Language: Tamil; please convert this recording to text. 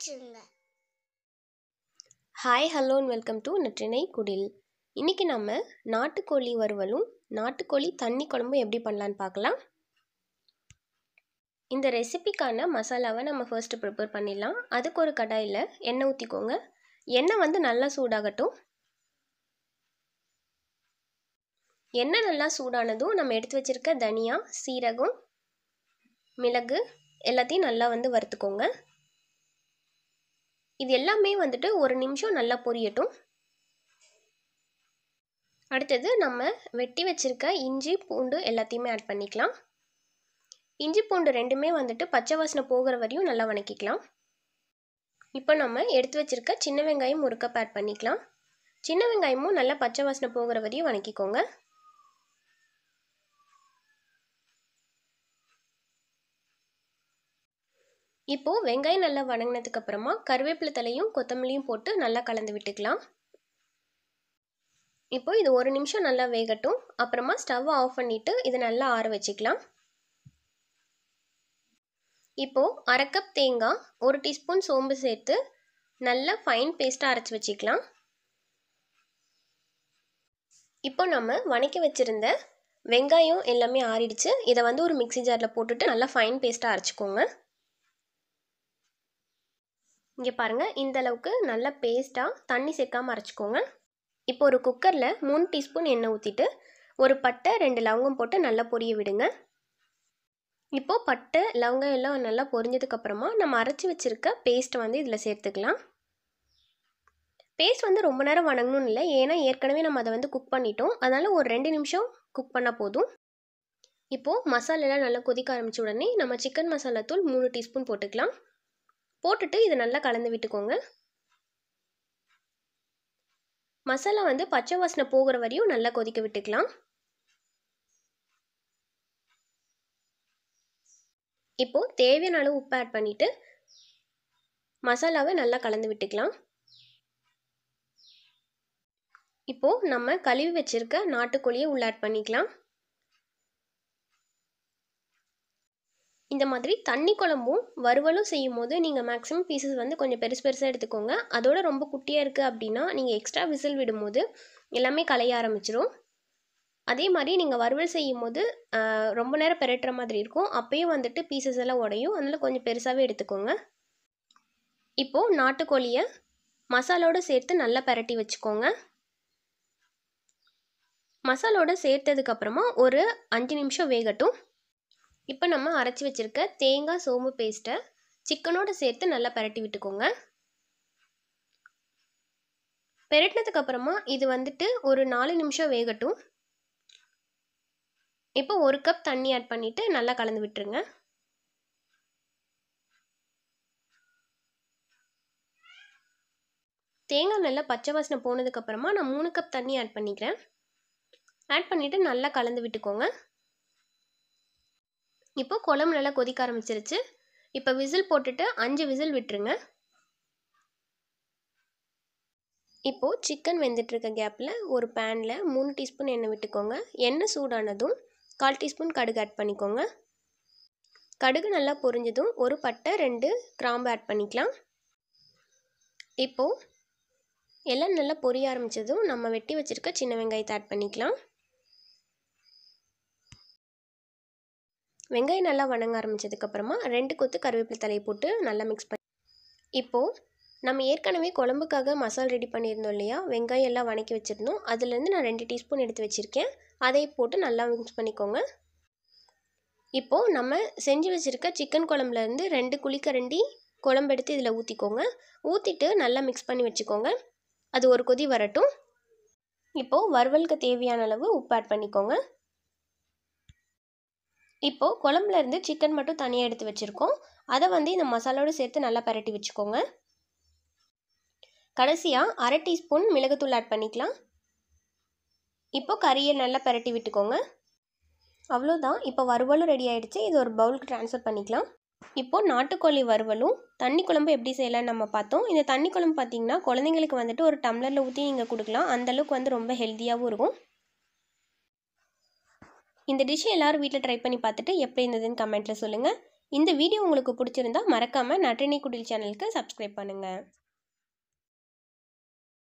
வச்சுருங்க hi hello and welcome to Natrinai Kudil இன்றைக்கி நம்ம நாட்டுக்கோழி வறுவலும் நாட்டுக்கோழி தண்ணி குழம்பும் எப்படி பண்ணலான்னு பார்க்கலாம் இந்த ரெசிபிக்கான மசாலாவை நம்ம ஃபர்ஸ்ட்டு ப்ரிப்பேர் பண்ணிடலாம் அதுக்கு ஒரு கடாயில் எண்ணெய் ஊற்றிக்கோங்க எண்ணெய் வந்து நல்லா சூடாகட்டும் எண்ணெய் நல்லா சூடானதும் நம்ம எடுத்து வச்சுருக்க தனியா சீரகம் மிளகு எல்லாத்தையும் நல்லா வந்து வறுத்துக்கோங்க இது எல்லாமே வந்துட்டு ஒரு நிமிஷம் நல்லா பொரியட்டும் அடுத்தது நம்ம வெட்டி வச்சுருக்க இஞ்சி பூண்டு எல்லாத்தையுமே ஆட் பண்ணிக்கலாம் இஞ்சி பூண்டு ரெண்டுமே வந்துட்டு பச்சை வாசனை போகிற வரையும் நல்லா வணக்கிக்கலாம் இப்போ நம்ம எடுத்து வச்சுருக்க சின்ன வெங்காயம் ஒரு கப் ஆட் பண்ணிக்கலாம் சின்ன வெங்காயமும் நல்லா பச்சை வாசனை போகிற வரையும் வணக்கிக்கோங்க இப்போது வெங்காயம் நல்லா வணங்கினதுக்கு அப்புறமா கருவேப்பிலை தலையும் கொத்தமல்லியும் போட்டு நல்லா கலந்து விட்டுக்கலாம் இப்போ இது ஒரு நிமிஷம் நல்லா வேகட்டும் அப்புறமா ஸ்டவ்வை ஆஃப் பண்ணிவிட்டு இதை நல்லா ஆற வச்சுக்கலாம் இப்போது அரை கப் தேங்காய் ஒரு டீஸ்பூன் சோம்பு சேர்த்து நல்லா ஃபைன் பேஸ்ட்டாக அரைச்சி வச்சுக்கலாம் இப்போ நம்ம வணக்கி வச்சுருந்த வெங்காயம் எல்லாமே ஆறிடுச்சு இதை வந்து ஒரு மிக்சி ஜாரில் போட்டுட்டு நல்லா ஃபைன் பேஸ்ட்டாக அரைச்சிக்கோங்க இங்கே பாருங்கள் இந்த அளவுக்கு நல்லா பேஸ்ட்டாக தண்ணி சேர்க்காமல் அரைச்சிக்கோங்க இப்போ ஒரு குக்கரில் மூணு டீஸ்பூன் எண்ணெய் ஊற்றிட்டு ஒரு பட்டை ரெண்டு லவங்கம் போட்டு நல்லா பொரிய விடுங்க இப்போது பட்டை லவங்கம் எல்லாம் நல்லா பொரிஞ்சதுக்கப்புறமா நம்ம அரைச்சி வச்சுருக்க பேஸ்ட்டை வந்து இதில் சேர்த்துக்கலாம் பேஸ்ட் வந்து ரொம்ப நேரம் வணங்கணும்னு இல்லை ஏன்னா ஏற்கனவே நம்ம அதை வந்து குக் பண்ணிட்டோம் அதனால் ஒரு ரெண்டு நிமிஷம் குக் பண்ணால் போதும் இப்போது மசாலெல்லாம் நல்லா கொதிக்க ஆரம்பித்த உடனே நம்ம சிக்கன் மசாலா தூள் மூணு டீஸ்பூன் போட்டுக்கலாம் போட்டுட்டு இதை நல்லா கலந்து விட்டுக்கோங்க மசாலா வந்து பச்சை வாசனை போகிற வரையும் நல்லா கொதிக்க விட்டுக்கலாம் இப்போது தேவையான அளவு உப்பு ஆட் பண்ணிவிட்டு மசாலாவை நல்லா கலந்து விட்டுக்கலாம் இப்போது நம்ம கழுவி வச்சுருக்க நாட்டுக்கோழியை உள்ள ஆட் பண்ணிக்கலாம் இந்த மாதிரி தண்ணி குழம்பும் வறுவலும் செய்யும் போது நீங்கள் மேக்ஸிமம் பீசஸ் வந்து கொஞ்சம் பெருசு பெருசாக எடுத்துக்கோங்க அதோட ரொம்ப குட்டியாக இருக்குது அப்படின்னா நீங்கள் எக்ஸ்ட்ரா விசில் விடும்போது எல்லாமே கலைய ஆரம்பிச்சிரும் அதே மாதிரி நீங்கள் வறுவல் செய்யும் போது ரொம்ப நேரம் பெரட்டுற மாதிரி இருக்கும் அப்பயும் வந்துட்டு பீசஸ் எல்லாம் உடையும் அதனால் கொஞ்சம் பெருசாகவே எடுத்துக்கோங்க இப்போது நாட்டுக்கோழியை மசாலோடு சேர்த்து நல்லா பெரட்டி வச்சுக்கோங்க மசாலோடு சேர்த்ததுக்கப்புறமா ஒரு அஞ்சு நிமிஷம் வேகட்டும் இப்போ நம்ம அரைச்சி வச்சுருக்க தேங்காய் சோம்பு பேஸ்ட்டை சிக்கனோடு சேர்த்து நல்லா பரட்டி விட்டுக்கோங்க பெரட்டினதுக்கு அப்புறமா இது வந்துட்டு ஒரு நாலு நிமிஷம் வேகட்டும் இப்போ ஒரு கப் தண்ணி ஆட் பண்ணிவிட்டு நல்லா கலந்து விட்டுருங்க தேங்காய் நல்லா பச்சை வாசனை போனதுக்கப்புறமா நான் மூணு கப் தண்ணி ஆட் பண்ணிக்கிறேன் ஆட் பண்ணிவிட்டு நல்லா கலந்து விட்டுக்கோங்க இப்போ குழம்பு நல்லா கொதிக்க ஆரம்பிச்சிருச்சு இப்போ விசில் போட்டுட்டு அஞ்சு விசில் விட்டுருங்க இப்போது சிக்கன் வெந்துட்டுருக்க கேப்பில் ஒரு பேனில் மூணு டீஸ்பூன் எண்ணெய் விட்டுக்கோங்க எண்ணெய் சூடானதும் கால் டீஸ்பூன் கடுகு ஆட் பண்ணிக்கோங்க கடுகு நல்லா பொரிஞ்சதும் ஒரு பட்டை ரெண்டு கிராம்பு ஆட் பண்ணிக்கலாம் இப்போது எல்லாம் நல்லா பொரிய ஆரம்பித்ததும் நம்ம வெட்டி வச்சுருக்க சின்ன வெங்காயத்தை ஆட் பண்ணிக்கலாம் வெங்காயம் நல்லா வணங்க ஆரம்பித்ததுக்கப்புறமா ரெண்டு கொத்து கருவேப்பிலை தலையை போட்டு நல்லா மிக்ஸ் பண்ணி இப்போது நம்ம ஏற்கனவே குழம்புக்காக மசால் ரெடி பண்ணியிருந்தோம் இல்லையா வெங்காயம் எல்லாம் வணக்கி வச்சுருந்தோம் அதுலேருந்து நான் ரெண்டு டீஸ்பூன் எடுத்து வச்சுருக்கேன் அதை போட்டு நல்லா மிக்ஸ் பண்ணிக்கோங்க இப்போது நம்ம செஞ்சு வச்சுருக்க சிக்கன் குழம்புலேருந்து ரெண்டு குழிக்கரண்டி குழம்பு எடுத்து இதில் ஊற்றிக்கோங்க ஊற்றிட்டு நல்லா மிக்ஸ் பண்ணி வச்சுக்கோங்க அது ஒரு கொதி வரட்டும் இப்போது வறுவலுக்கு தேவையான அளவு உப்பு ஆட் பண்ணிக்கோங்க இப்போது குழம்புலேருந்து சிக்கன் மட்டும் தனியாக எடுத்து வச்சுருக்கோம் அதை வந்து இந்த மசாலோடு சேர்த்து நல்லா பரட்டி வச்சுக்கோங்க கடைசியாக அரை டீஸ்பூன் மிளகுத்தூள் ஆட் பண்ணிக்கலாம் இப்போ கறியை நல்லா பரட்டி விட்டுக்கோங்க அவ்வளோதான் இப்போ வறுவலும் ரெடி ஆகிடுச்சு இது ஒரு பவுலுக்கு ட்ரான்ஸ்ஃபர் பண்ணிக்கலாம் இப்போது நாட்டுக்கோழி வறுவலும் தண்ணி குழம்பு எப்படி செய்யலாம்னு நம்ம பார்த்தோம் இந்த தண்ணி குழம்பு பார்த்திங்கன்னா குழந்தைங்களுக்கு வந்துட்டு ஒரு டம்ளரில் ஊற்றி நீங்கள் கொடுக்கலாம் அந்தளவுக்கு வந்து ரொம்ப ஹெல்த்தியாகவும் இருக்கும் இந்த டிஷ்ஷை எல்லோரும் வீட்டில் ட்ரை பண்ணி பார்த்துட்டு எப்படி இருந்ததுன்னு கமெண்ட்டில் சொல்லுங்கள் இந்த வீடியோ உங்களுக்கு பிடிச்சிருந்தா மறக்காமல் நட்டினி குடில் சேனலுக்கு சப்ஸ்கிரைப் பண்ணுங்கள்